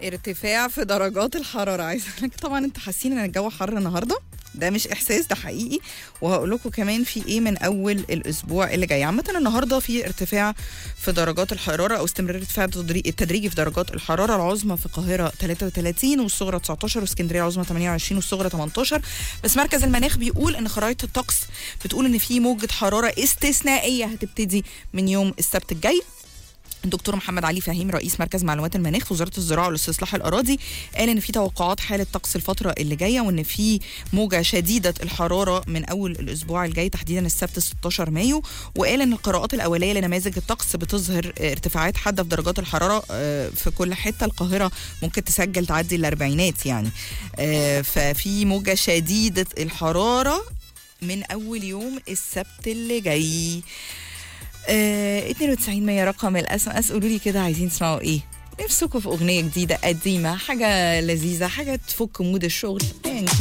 ارتفاع في درجات الحراره عايزه لك طبعا انتوا حاسين ان الجو حر النهارده ده مش احساس ده حقيقي وهقول لكم كمان في ايه من اول الاسبوع اللي جاي عامه النهارده في ارتفاع في درجات الحراره او استمرار ارتفاع التدري- التدريجي في درجات الحراره العظمى في القاهره 33 والصغرى 19 واسكندريه العظمى 28 والصغرى 18 بس مركز المناخ بيقول ان خرائط الطقس بتقول ان في موجه حراره استثنائيه هتبتدي من يوم السبت الجاي الدكتور محمد علي فهيم رئيس مركز معلومات المناخ في وزاره الزراعه والاستصلاح الأراضي قال ان في توقعات حاله طقس الفتره اللي جايه وان في موجه شديده الحراره من اول الاسبوع الجاي تحديدا السبت 16 مايو وقال ان القراءات الاوليه لنماذج الطقس بتظهر آه، ارتفاعات حاده في درجات الحراره آه، في كل حته القاهره ممكن تسجل تعدي الاربعينات يعني آه، ففي موجه شديده الحراره من اول يوم السبت اللي جاي آه 92 100 رقم الاس ام اس قولوا لي كده عايزين تسمعوا ايه نفسكم في اغنيه جديده قديمه حاجه لذيذه حاجه تفك مود الشغل ايا كان